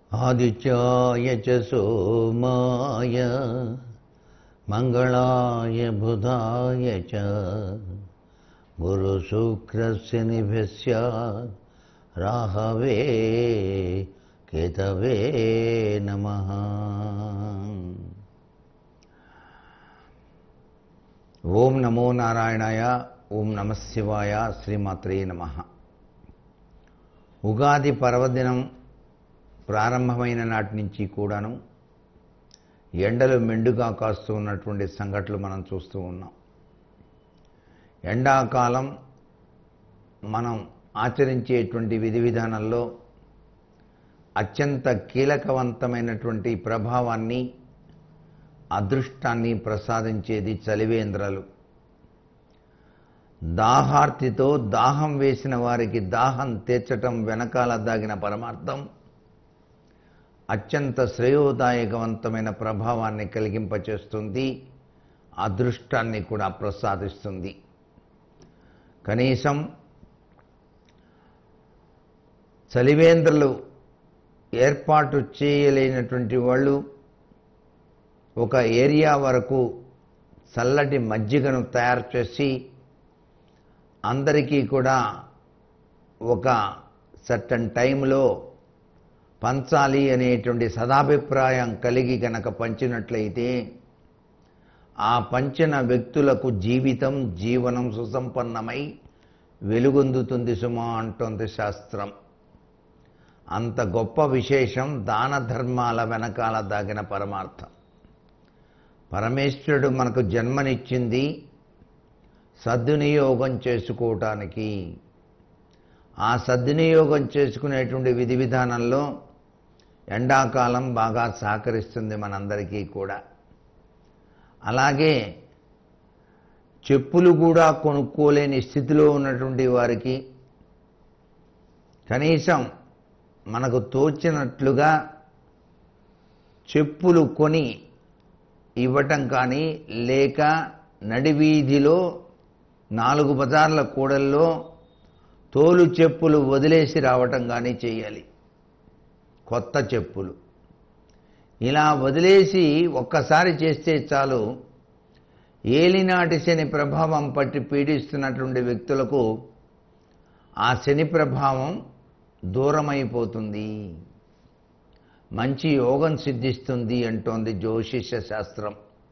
ఆదిత్యాయ చ సోమాయ మంగళాయ బుధాయ చ గురుశుక్రస్య నిభ్యస్య రాహవే కేతవే నమ ఓం నమో నారాయణాయ ఓం నమ శివాయ శ్రీమాత్రే నమ ఉగాది పర్వదినం ప్రారంభమైన నాటి నుంచి కూడాను ఎండలు మెండుగా కాస్తూ ఉన్నటువంటి సంఘటనలు మనం చూస్తూ ఉన్నాం ఎండాకాలం మనం ఆచరించేటువంటి విధి విధానంలో అత్యంత కీలకవంతమైనటువంటి ప్రభావాన్ని అదృష్టాన్ని ప్రసాదించేది చలివేంద్రాలు దాహార్తితో దాహం వేసిన వారికి దాహం తీర్చటం వెనకాల దాగిన పరమార్థం అత్యంత శ్రేయోదాయకవంతమైన ప్రభావాన్ని కలిగింపచేస్తుంది అదృష్టాన్ని కూడా ప్రసాదిస్తుంది కనీసం చలివేంద్రలు ఏర్పాటు చేయలేనటువంటి వాళ్ళు ఒక ఏరియా వరకు చల్లటి మజ్జిగను తయారు చేసి అందరికీ కూడా ఒక సర్టన్ టైంలో పంచాలి అనేటువంటి సదాభిప్రాయం కలిగి గనక పంచినట్లయితే ఆ పంచిన వ్యక్తులకు జీవితం జీవనం సుసంపన్నమై వెలుగొందుతుంది సుమా అంటోంది శాస్త్రం అంత గొప్ప విశేషం దాన ధర్మాల వెనకాల దాగిన పరమార్థం పరమేశ్వరుడు మనకు జన్మనిచ్చింది సద్వినియోగం చేసుకోవటానికి ఆ సద్వినియోగం చేసుకునేటువంటి విధి విధానంలో ఎండాకాలం బాగా సహకరిస్తుంది మనందరికీ కూడా అలాగే చెప్పులు కూడా కొనుక్కోలేని స్థితిలో ఉన్నటువంటి వారికి కనీసం మనకు తోచినట్లుగా చెప్పులు కొని ఇవ్వటం కానీ లేక నడివీధిలో నాలుగు బజార్ల కూడల్లో తోలు చెప్పులు వదిలేసి రావటం కానీ చేయాలి కొత్త చెప్పులు ఇలా వదిలేసి ఒక్కసారి చేస్తే చాలు ఏలినాటి శని ప్రభావం పట్టి పీడిస్తున్నటువంటి వ్యక్తులకు ఆ శని ప్రభావం దూరమైపోతుంది మంచి యోగం సిద్ధిస్తుంది అంటోంది జ్యోతిష శాస్త్రం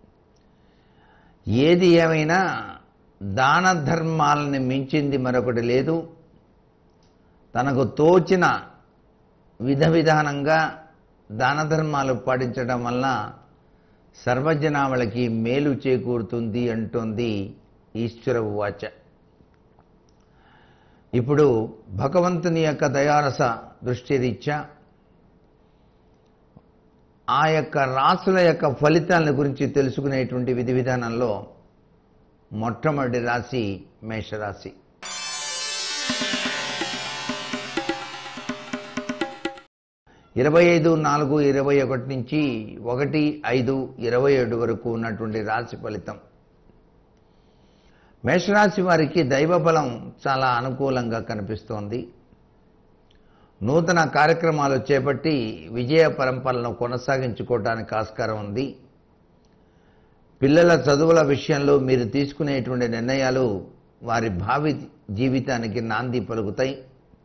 ఏది ఏమైనా దాన ధర్మాలని మించింది మరొకటి లేదు తనకు తోచిన విధ విధానంగా దాన ధర్మాలు పాటించడం వల్ల సర్వజనావళికి మేలు చేకూరుతుంది అంటోంది ఈశ్వర వాచ ఇప్పుడు భగవంతుని యొక్క దయారస దృష్టిరీత్యా ఆ యొక్క రాసుల యొక్క ఫలితాల గురించి తెలుసుకునేటువంటి విధి విధానంలో మొట్టమొదటి రాశి మేషరాశి ఇరవై ఐదు నాలుగు ఇరవై ఒకటి నుంచి ఒకటి ఐదు ఇరవై ఏడు వరకు ఉన్నటువంటి రాశి ఫలితం మేషరాశి వారికి దైవబలం చాలా అనుకూలంగా కనిపిస్తోంది నూతన కార్యక్రమాలు చేపట్టి విజయ పరంపరలను కొనసాగించుకోవడానికి ఆస్కారం ఉంది పిల్లల చదువుల విషయంలో మీరు తీసుకునేటువంటి నిర్ణయాలు వారి భావి జీవితానికి నాంది పలుకుతాయి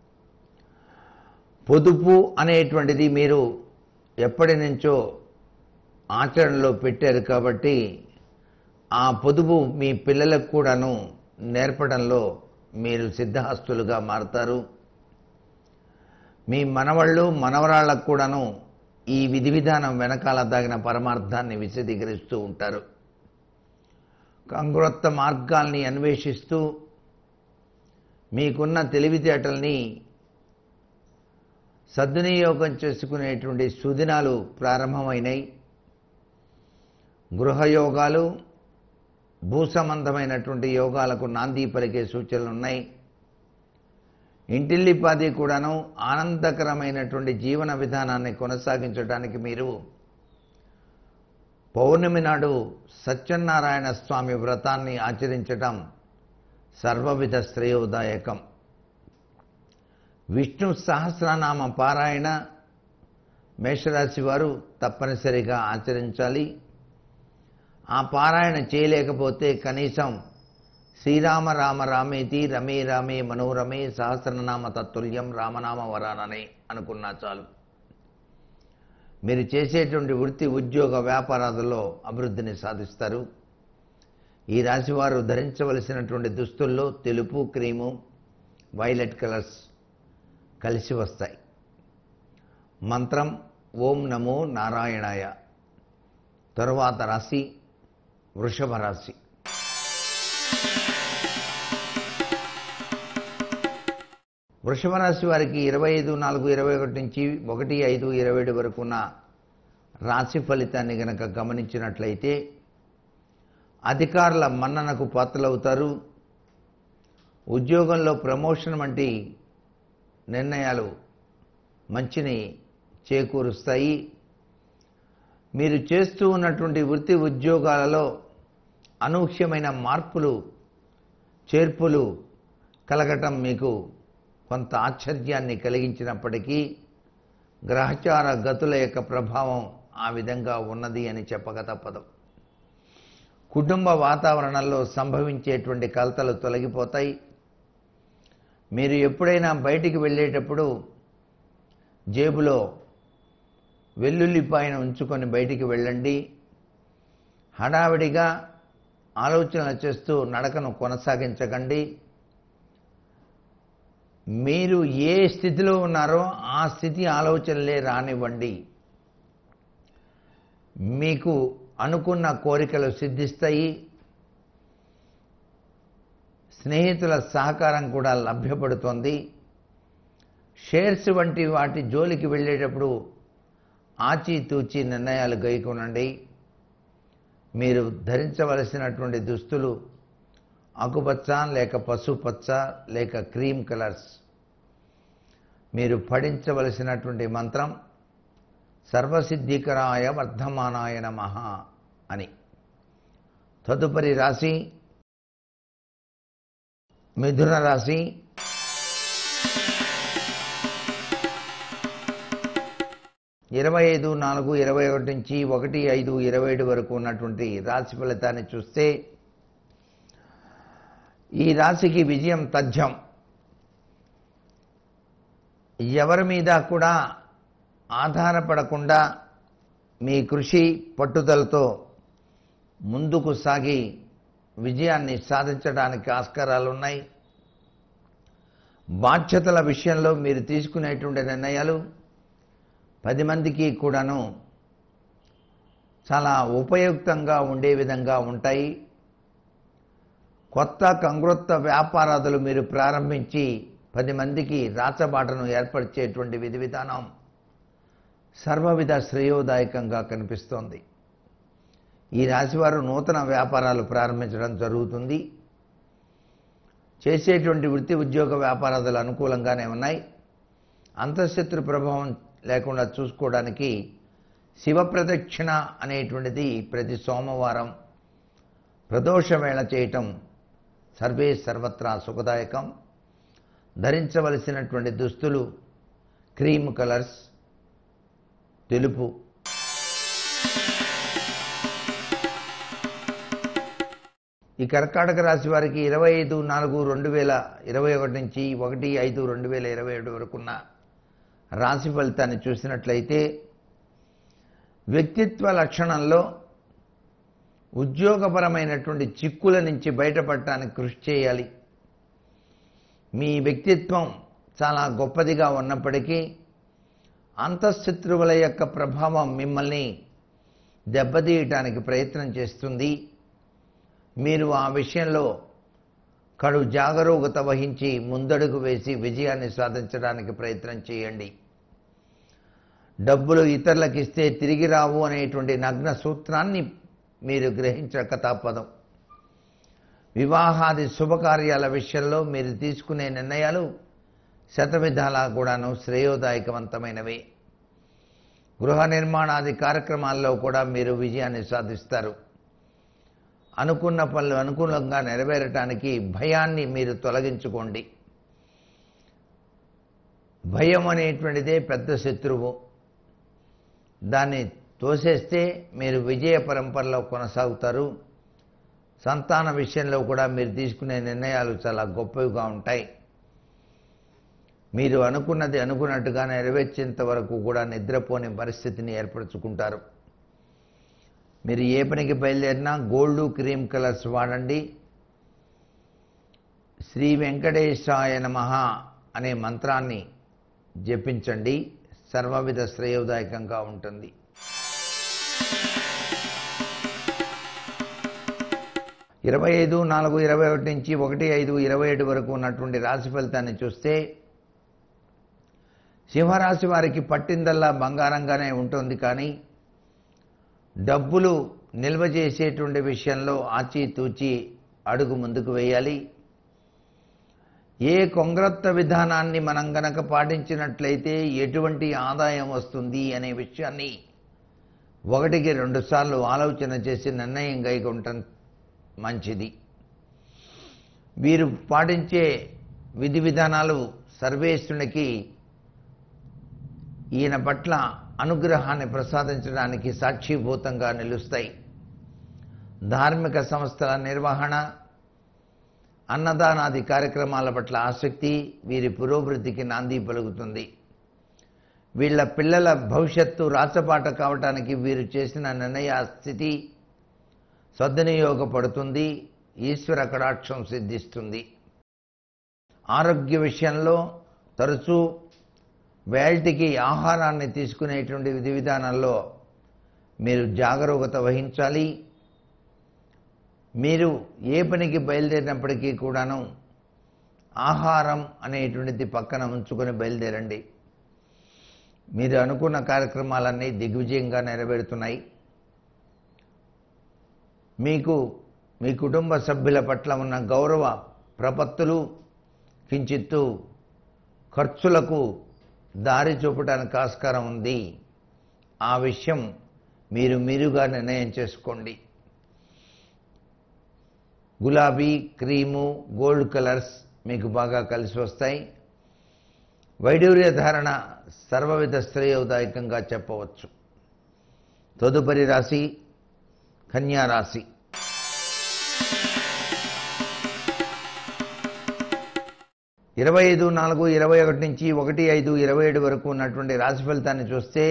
పొదుపు అనేటువంటిది మీరు ఎప్పటి నుంచో ఆచరణలో పెట్టారు కాబట్టి ఆ పొదుపు మీ పిల్లలకు కూడాను నేర్పడంలో మీరు సిద్ధహస్తులుగా మారుతారు మీ మనవళ్ళు మనవరాళ్లకు కూడాను ఈ విధి విధానం వెనకాల దాగిన పరమార్థాన్ని విశదీకరిస్తూ ఉంటారు కంగ్రొత్త మార్గాల్ని అన్వేషిస్తూ మీకున్న తెలివితేటల్ని సద్వినియోగం చేసుకునేటువంటి సుదినాలు ప్రారంభమైనాయి గృహయోగాలు భూ సంబంధమైనటువంటి యోగాలకు నాంది పలికే సూచనలు ఉన్నాయి ఇంటిల్లిపాది కూడాను ఆనందకరమైనటువంటి జీవన విధానాన్ని కొనసాగించడానికి మీరు పౌర్ణమి నాడు సత్యనారాయణ స్వామి వ్రతాన్ని ఆచరించటం సర్వవిధ శ్రేయోదాయకం విష్ణు సహస్రనామ పారాయణ మేషరాశి వారు తప్పనిసరిగా ఆచరించాలి ఆ పారాయణ చేయలేకపోతే కనీసం శ్రీరామ రామ రామేతి రమే రామే మనోరమే సహస్రనామ తత్తుల్యం రామనామ వరాననే అనుకున్నా చాలు మీరు చేసేటువంటి వృత్తి ఉద్యోగ వ్యాపారాలలో అభివృద్ధిని సాధిస్తారు ఈ రాశివారు ధరించవలసినటువంటి దుస్తుల్లో తెలుపు క్రీము వైలెట్ కలర్స్ కలిసి వస్తాయి మంత్రం ఓం నమో నారాయణాయ తరువాత రాశి వృషభ రాశి వృషభ రాశి వారికి ఇరవై ఐదు నాలుగు ఇరవై ఒకటి నుంచి ఒకటి ఐదు ఇరవై ఏడు వరకు ఉన్న రాశి ఫలితాన్ని గనక గమనించినట్లయితే అధికారుల మన్ననకు పాత్రలవుతారు ఉద్యోగంలో ప్రమోషన్ వంటి నిర్ణయాలు మంచిని చేకూరుస్తాయి మీరు చేస్తూ ఉన్నటువంటి వృత్తి ఉద్యోగాలలో అనూహ్యమైన మార్పులు చేర్పులు కలగటం మీకు కొంత ఆశ్చర్యాన్ని కలిగించినప్పటికీ గ్రహచార గతుల యొక్క ప్రభావం ఆ విధంగా ఉన్నది అని చెప్పక తప్పదు కుటుంబ వాతావరణంలో సంభవించేటువంటి కలతలు తొలగిపోతాయి మీరు ఎప్పుడైనా బయటికి వెళ్ళేటప్పుడు జేబులో వెల్లుల్లిపాయను ఉంచుకొని బయటికి వెళ్ళండి హడావిడిగా ఆలోచనలు చేస్తూ నడకను కొనసాగించకండి మీరు ఏ స్థితిలో ఉన్నారో ఆ స్థితి ఆలోచనలే రానివ్వండి మీకు అనుకున్న కోరికలు సిద్ధిస్తాయి స్నేహితుల సహకారం కూడా లభ్యపడుతోంది షేర్స్ వంటి వాటి జోలికి వెళ్ళేటప్పుడు ఆచితూచి నిర్ణయాలు గైకొనండి మీరు ధరించవలసినటువంటి దుస్తులు ఆకుపచ్చ లేక పసుపచ్చ లేక క్రీమ్ కలర్స్ మీరు పఠించవలసినటువంటి మంత్రం సర్వసిద్ధికరాయ వర్ధమానాయ నమ అని తదుపరి రాశి మిథున రాశి ఇరవై ఐదు నాలుగు ఇరవై ఒకటి నుంచి ఒకటి ఐదు ఇరవై ఏడు వరకు ఉన్నటువంటి రాశి ఫలితాన్ని చూస్తే ఈ రాశికి విజయం తథ్యం ఎవరి మీద కూడా ఆధారపడకుండా మీ కృషి పట్టుదలతో ముందుకు సాగి విజయాన్ని సాధించడానికి ఆస్కారాలు ఉన్నాయి బాధ్యతల విషయంలో మీరు తీసుకునేటువంటి నిర్ణయాలు పది మందికి కూడాను చాలా ఉపయుక్తంగా ఉండే విధంగా ఉంటాయి కొత్త కంగ్రొత్త వ్యాపారాదులు మీరు ప్రారంభించి పది మందికి రాచబాటను ఏర్పరిచేటువంటి విధి విధానం సర్వవిధ శ్రేయోదాయకంగా కనిపిస్తోంది ఈ రాశివారు నూతన వ్యాపారాలు ప్రారంభించడం జరుగుతుంది చేసేటువంటి వృత్తి ఉద్యోగ వ్యాపారాదులు అనుకూలంగానే ఉన్నాయి అంతఃశత్రు ప్రభావం లేకుండా చూసుకోవడానికి శివ ప్రదక్షిణ అనేటువంటిది ప్రతి సోమవారం ప్రదోష వేళ చేయటం సర్వే సర్వత్రా సుఖదాయకం ధరించవలసినటువంటి దుస్తులు క్రీమ్ కలర్స్ తెలుపు ఈ కర్కాటక రాశి వారికి ఇరవై ఐదు నాలుగు రెండు వేల ఇరవై ఒకటి నుంచి ఒకటి ఐదు రెండు వేల ఇరవై ఏడు వరకున్న రాశి ఫలితాన్ని చూసినట్లయితే వ్యక్తిత్వ లక్షణంలో ఉద్యోగపరమైనటువంటి చిక్కుల నుంచి బయటపడటానికి కృషి చేయాలి మీ వ్యక్తిత్వం చాలా గొప్పదిగా ఉన్నప్పటికీ అంతఃశత్రువుల యొక్క ప్రభావం మిమ్మల్ని దెబ్బతీయటానికి ప్రయత్నం చేస్తుంది మీరు ఆ విషయంలో కడు జాగరూకత వహించి ముందడుగు వేసి విజయాన్ని సాధించడానికి ప్రయత్నం చేయండి డబ్బులు ఇతరులకు ఇస్తే తిరిగి రావు అనేటువంటి నగ్న సూత్రాన్ని మీరు గ్రహించక తప్పదు వివాహాది శుభకార్యాల విషయంలో మీరు తీసుకునే నిర్ణయాలు శతవిధాలా కూడాను శ్రేయోదాయకవంతమైనవి గృహ నిర్మాణాది కార్యక్రమాల్లో కూడా మీరు విజయాన్ని సాధిస్తారు అనుకున్న పనులు అనుకూలంగా నెరవేరటానికి భయాన్ని మీరు తొలగించుకోండి భయం అనేటువంటిదే పెద్ద శత్రువు దాన్ని తోసేస్తే మీరు విజయ పరంపరలో కొనసాగుతారు సంతాన విషయంలో కూడా మీరు తీసుకునే నిర్ణయాలు చాలా గొప్పవిగా ఉంటాయి మీరు అనుకున్నది అనుకున్నట్టుగా నెరవేర్చేంత వరకు కూడా నిద్రపోని పరిస్థితిని ఏర్పరచుకుంటారు మీరు ఏ పనికి బయలుదేరినా గోల్డ్ క్రీమ్ కలర్స్ వాడండి శ్రీ వెంకటేశాయ నమః అనే మంత్రాన్ని జపించండి సర్వవిధ శ్రేయోదాయకంగా ఉంటుంది ఇరవై ఐదు నాలుగు ఇరవై ఒకటి నుంచి ఒకటి ఐదు ఇరవై ఏడు వరకు ఉన్నటువంటి రాశి ఫలితాన్ని చూస్తే సింహరాశి వారికి పట్టిందల్లా బంగారంగానే ఉంటుంది కానీ డబ్బులు నిల్వ చేసేటువంటి విషయంలో ఆచితూచి అడుగు ముందుకు వేయాలి ఏ కొంగ్రత్త విధానాన్ని మనం గనక పాటించినట్లయితే ఎటువంటి ఆదాయం వస్తుంది అనే విషయాన్ని ఒకటికి రెండుసార్లు ఆలోచన చేసి నిర్ణయం కైకొనటం మంచిది వీరు పాటించే విధి విధానాలు సర్వేశ్వరునికి ఈయన పట్ల అనుగ్రహాన్ని ప్రసాదించడానికి సాక్షిభూతంగా నిలుస్తాయి ధార్మిక సంస్థల నిర్వహణ అన్నదానాది కార్యక్రమాల పట్ల ఆసక్తి వీరి పురోభివృద్ధికి నాంది పలుకుతుంది వీళ్ళ పిల్లల భవిష్యత్తు రాచపాట కావటానికి వీరు చేసిన నిర్ణయ స్థితి సద్వినియోగపడుతుంది ఈశ్వర కటాక్షం సిద్ధిస్తుంది ఆరోగ్య విషయంలో తరచూ వేల్టికి ఆహారాన్ని తీసుకునేటువంటి విధి విధానాల్లో మీరు జాగరూకత వహించాలి మీరు ఏ పనికి బయలుదేరినప్పటికీ కూడాను ఆహారం అనేటువంటిది పక్కన ఉంచుకొని బయలుదేరండి మీరు అనుకున్న కార్యక్రమాలన్నీ దిగ్విజయంగా నెరవేరుతున్నాయి మీకు మీ కుటుంబ సభ్యుల పట్ల ఉన్న గౌరవ ప్రపత్తులు కించిత్తు ఖర్చులకు దారి చూపడానికి ఆస్కారం ఉంది ఆ విషయం మీరు మీరుగా నిర్ణయం చేసుకోండి గులాబీ క్రీము గోల్డ్ కలర్స్ మీకు బాగా కలిసి వస్తాయి వైడూర్య ధారణ సర్వవిధ శ్రేయోదాయకంగా చెప్పవచ్చు తదుపరి రాశి కన్యా రాశి ఇరవై ఐదు నాలుగు ఇరవై ఒకటి నుంచి ఒకటి ఐదు ఇరవై ఏడు వరకు ఉన్నటువంటి రాశి ఫలితాన్ని చూస్తే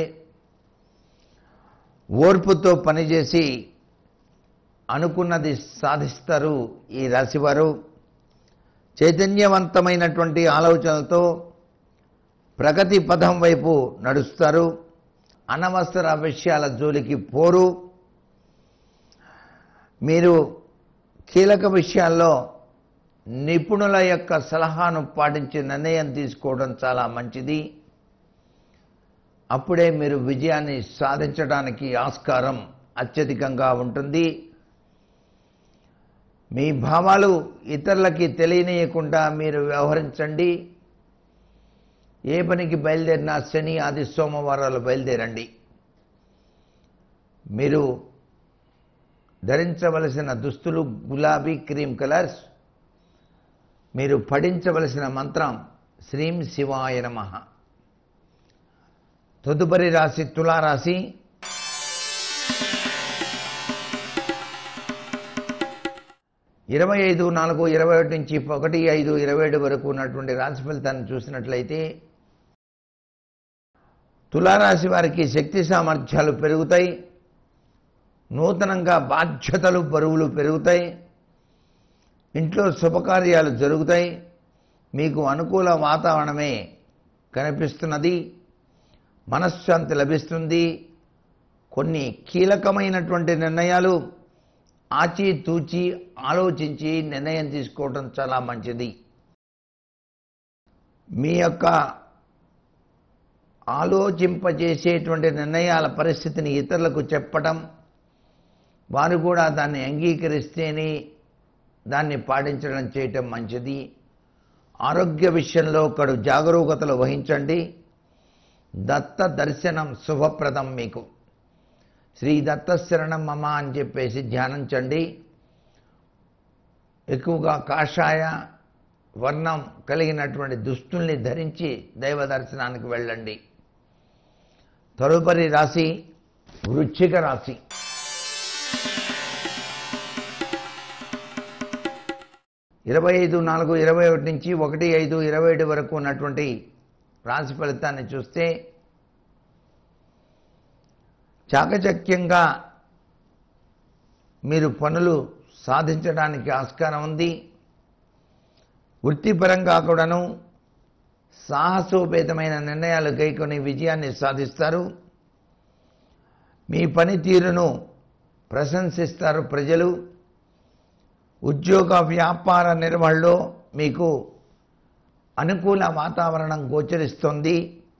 ఓర్పుతో పనిచేసి అనుకున్నది సాధిస్తారు ఈ రాశివారు చైతన్యవంతమైనటువంటి ఆలోచనలతో ప్రగతి పథం వైపు నడుస్తారు అనవసర విషయాల జోలికి పోరు మీరు కీలక విషయాల్లో నిపుణుల యొక్క సలహాను పాటించి నిర్ణయం తీసుకోవడం చాలా మంచిది అప్పుడే మీరు విజయాన్ని సాధించడానికి ఆస్కారం అత్యధికంగా ఉంటుంది మీ భావాలు ఇతరులకి తెలియనీయకుండా మీరు వ్యవహరించండి ఏ పనికి బయలుదేరినా శని ఆది సోమవారాలు బయలుదేరండి మీరు ధరించవలసిన దుస్తులు గులాబీ క్రీమ్ కలర్స్ మీరు పఠించవలసిన మంత్రం శ్రీం శివాయ నమ తదుపరి రాశి తులారాశి ఇరవై ఐదు నాలుగు ఇరవై ఒకటి నుంచి ఒకటి ఐదు ఇరవై ఏడు వరకు ఉన్నటువంటి రాశి ఫలితాన్ని చూసినట్లయితే తులారాశి వారికి శక్తి సామర్థ్యాలు పెరుగుతాయి నూతనంగా బాధ్యతలు బరువులు పెరుగుతాయి ఇంట్లో శుభకార్యాలు జరుగుతాయి మీకు అనుకూల వాతావరణమే కనిపిస్తున్నది మనశ్శాంతి లభిస్తుంది కొన్ని కీలకమైనటువంటి నిర్ణయాలు ఆచితూచి ఆలోచించి నిర్ణయం తీసుకోవడం చాలా మంచిది మీ యొక్క ఆలోచింపజేసేటువంటి నిర్ణయాల పరిస్థితిని ఇతరులకు చెప్పటం వారు కూడా దాన్ని అంగీకరిస్తేనే దాన్ని పాటించడం చేయటం మంచిది ఆరోగ్య విషయంలో ఒకడు జాగరూకతలు వహించండి దత్త దర్శనం శుభప్రదం మీకు శ్రీ దత్తశరణం మమ అని చెప్పేసి ధ్యానించండి ఎక్కువగా కాషాయ వర్ణం కలిగినటువంటి దుస్తుల్ని ధరించి దైవ దర్శనానికి వెళ్ళండి తదుపరి రాశి వృశ్చిక రాశి ఇరవై ఐదు నాలుగు ఇరవై ఒకటి నుంచి ఒకటి ఐదు ఇరవై ఏడు వరకు ఉన్నటువంటి రాశి ఫలితాన్ని చూస్తే చాకచక్యంగా మీరు పనులు సాధించడానికి ఆస్కారం ఉంది వృత్తిపరంగా కూడాను సాహసోపేతమైన నిర్ణయాలు గైకొని విజయాన్ని సాధిస్తారు మీ పనితీరును ప్రశంసిస్తారు ప్రజలు ఉద్యోగ వ్యాపార నిర్వహణలో మీకు అనుకూల వాతావరణం గోచరిస్తుంది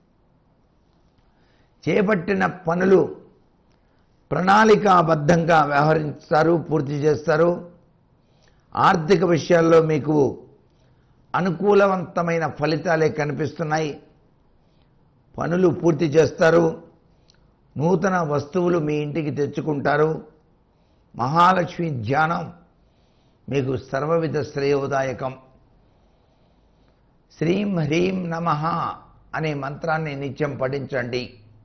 చేపట్టిన పనులు ప్రణాళికాబద్ధంగా వ్యవహరిస్తారు పూర్తి చేస్తారు ఆర్థిక విషయాల్లో మీకు అనుకూలవంతమైన ఫలితాలే కనిపిస్తున్నాయి పనులు పూర్తి చేస్తారు నూతన వస్తువులు మీ ఇంటికి తెచ్చుకుంటారు మహాలక్ష్మి ధ్యానం మీకు సర్వవిధ శ్రేయోదాయకం శ్రీం హ్రీం నమ అనే మంత్రాన్ని నిత్యం పఠించండి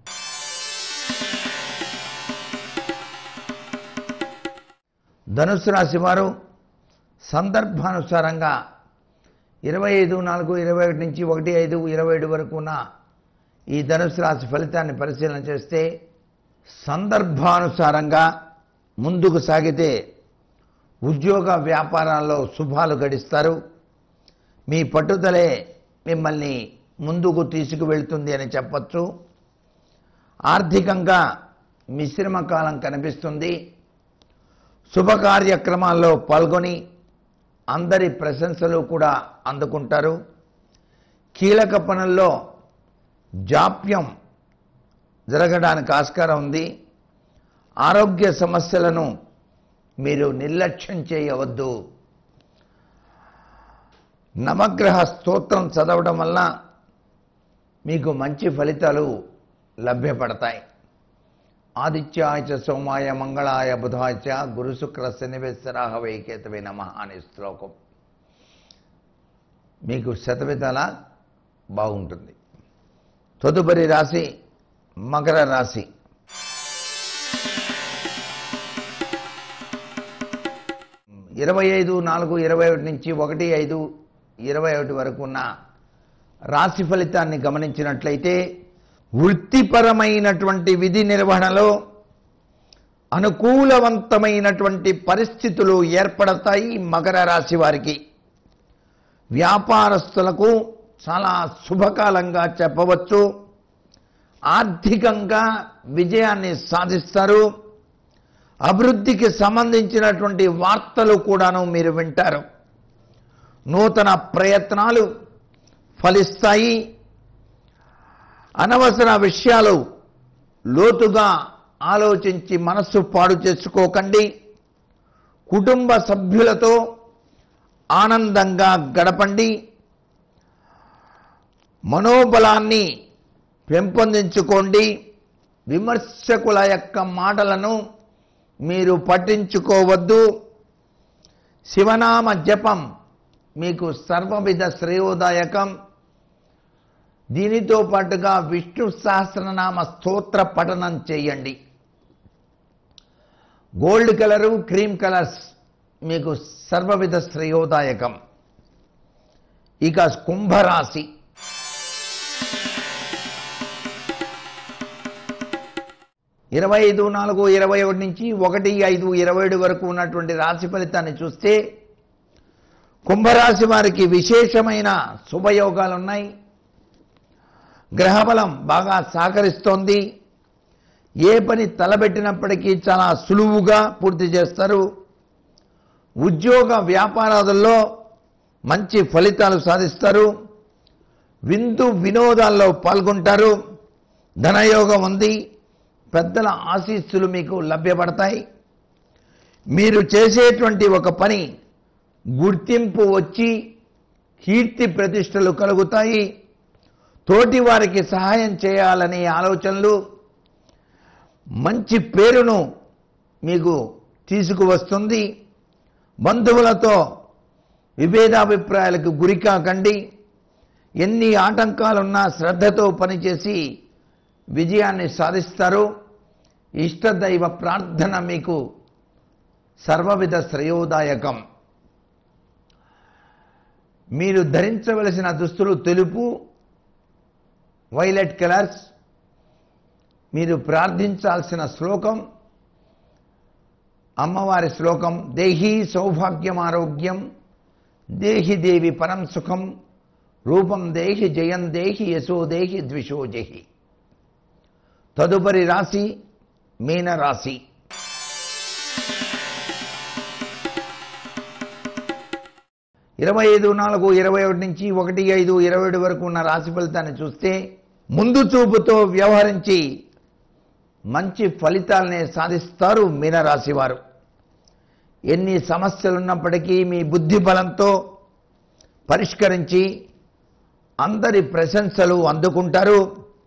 ధనుసు రాశి వారు సందర్భానుసారంగా ఇరవై ఐదు నాలుగు ఇరవై ఒకటి నుంచి ఒకటి ఐదు ఇరవై ఏడు వరకు ఉన్న ఈ ధనుసు రాశి ఫలితాన్ని పరిశీలన చేస్తే సందర్భానుసారంగా ముందుకు సాగితే ఉద్యోగ వ్యాపారాల్లో శుభాలు గడిస్తారు మీ పట్టుదలే మిమ్మల్ని ముందుకు తీసుకువెళ్తుంది అని చెప్పచ్చు ఆర్థికంగా మిశ్రమ కాలం కనిపిస్తుంది శుభ కార్యక్రమాల్లో పాల్గొని అందరి ప్రశంసలు కూడా అందుకుంటారు కీలక పనుల్లో జాప్యం జరగడానికి ఆస్కారం ఉంది ఆరోగ్య సమస్యలను మీరు నిర్లక్ష్యం చేయవద్దు నవగ్రహ స్తోత్రం చదవడం వల్ల మీకు మంచి ఫలితాలు లభ్యపడతాయి ఆదిత్యాయ చ సోమాయ మంగళాయ బుధాయ చ గురు శుక్ర శనివేశ్వరాహ వైకేతవే నమ అనే శ్లోకం మీకు శతవిధాల బాగుంటుంది తదుపరి రాశి మకర రాశి ఇరవై ఐదు నాలుగు ఇరవై ఒకటి నుంచి ఒకటి ఐదు ఇరవై ఒకటి వరకు ఉన్న రాశి ఫలితాన్ని గమనించినట్లయితే వృత్తిపరమైనటువంటి విధి నిర్వహణలో అనుకూలవంతమైనటువంటి పరిస్థితులు ఏర్పడతాయి మకర రాశి వారికి వ్యాపారస్తులకు చాలా శుభకాలంగా చెప్పవచ్చు ఆర్థికంగా విజయాన్ని సాధిస్తారు అభివృద్ధికి సంబంధించినటువంటి వార్తలు కూడాను మీరు వింటారు నూతన ప్రయత్నాలు ఫలిస్తాయి అనవసర విషయాలు లోతుగా ఆలోచించి మనస్సు పాడు చేసుకోకండి కుటుంబ సభ్యులతో ఆనందంగా గడపండి మనోబలాన్ని పెంపొందించుకోండి విమర్శకుల యొక్క మాటలను మీరు పట్టించుకోవద్దు శివనామ జపం మీకు సర్వవిధ శ్రేయోదాయకం దీనితో పాటుగా విష్ణు సహస్రనామ స్తోత్ర పఠనం చేయండి గోల్డ్ కలరు క్రీమ్ కలర్స్ మీకు సర్వవిధ శ్రేయోదాయకం ఇక కుంభరాశి ఇరవై ఐదు నాలుగు ఇరవై ఒకటి నుంచి ఒకటి ఐదు ఇరవై ఏడు వరకు ఉన్నటువంటి రాశి ఫలితాన్ని చూస్తే కుంభరాశి వారికి విశేషమైన శుభయోగాలు ఉన్నాయి గ్రహబలం బాగా సహకరిస్తోంది ఏ పని తలబెట్టినప్పటికీ చాలా సులువుగా పూర్తి చేస్తారు ఉద్యోగ వ్యాపారాదుల్లో మంచి ఫలితాలు సాధిస్తారు విందు వినోదాల్లో పాల్గొంటారు ధనయోగం ఉంది పెద్దల ఆశీస్సులు మీకు లభ్యపడతాయి మీరు చేసేటువంటి ఒక పని గుర్తింపు వచ్చి కీర్తి ప్రతిష్టలు కలుగుతాయి తోటి వారికి సహాయం చేయాలనే ఆలోచనలు మంచి పేరును మీకు తీసుకువస్తుంది బంధువులతో విభేదాభిప్రాయాలకు గురి కాకండి ఎన్ని ఆటంకాలున్నా శ్రద్ధతో పనిచేసి విజయాన్ని సాధిస్తారు ఇష్టదైవ ప్రార్థన మీకు సర్వవిధ శ్రేయోదాయకం మీరు ధరించవలసిన దుస్తులు తెలుపు వైలెట్ కలర్స్ మీరు ప్రార్థించాల్సిన శ్లోకం అమ్మవారి శ్లోకం దేహి సౌభాగ్యం ఆరోగ్యం దేహి దేవి పరం సుఖం రూపం దేహి జయం దేహి యశో దేహి ద్విషో జహి తదుపరి రాశి మీన రాశి ఇరవై ఐదు నాలుగు ఇరవై ఒకటి నుంచి ఒకటి ఐదు ఇరవై ఏడు వరకు ఉన్న రాశి ఫలితాన్ని చూస్తే ముందు చూపుతో వ్యవహరించి మంచి ఫలితాలనే సాధిస్తారు మీనరాశి వారు ఎన్ని సమస్యలున్నప్పటికీ మీ బుద్ధి బలంతో పరిష్కరించి అందరి ప్రశంసలు అందుకుంటారు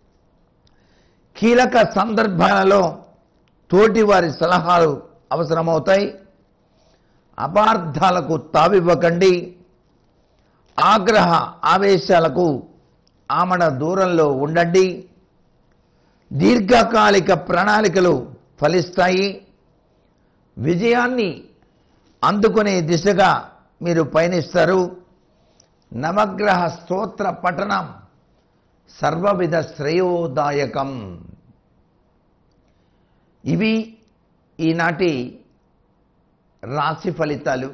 కీలక సందర్భాలలో తోటివారి సలహాలు అవసరమవుతాయి అపార్థాలకు తావివ్వకండి ఆగ్రహ ఆవేశాలకు ఆమడ దూరంలో ఉండండి దీర్ఘకాలిక ప్రణాళికలు ఫలిస్తాయి విజయాన్ని అందుకునే దిశగా మీరు పయనిస్తారు నవగ్రహ స్తోత్ర పఠనం సర్వవిధ శ్రేయోదాయకం ఇవి ఈనాటి రాశి ఫలితాలు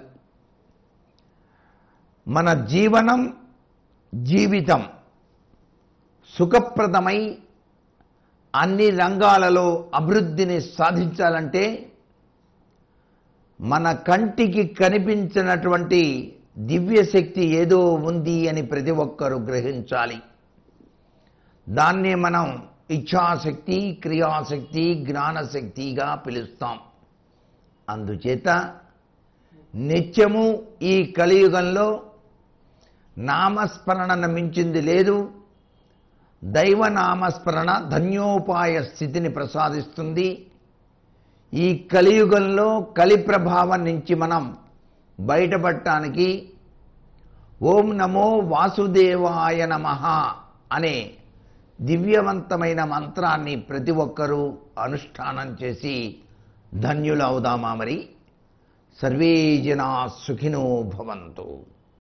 మన జీవనం జీవితం సుఖప్రదమై అన్ని రంగాలలో అభివృద్ధిని సాధించాలంటే మన కంటికి కనిపించినటువంటి దివ్యశక్తి ఏదో ఉంది అని ప్రతి ఒక్కరూ గ్రహించాలి దాన్నే మనం ఇచ్ఛాశక్తి క్రియాశక్తి జ్ఞానశక్తిగా పిలుస్తాం అందుచేత నిత్యము ఈ కలియుగంలో నామస్మరణను మించింది లేదు దైవనామస్మరణ ధన్యోపాయ స్థితిని ప్రసాదిస్తుంది ఈ కలియుగంలో కలి ప్రభావం నుంచి మనం బయటపడటానికి ఓం నమో వాసుదేవాయ నమ అనే దివ్యవంతమైన మంత్రాన్ని ప్రతి ఒక్కరూ అనుష్ఠానం చేసి ధన్యులవుదామా మరి సర్వే జనా సుఖినో భవంతు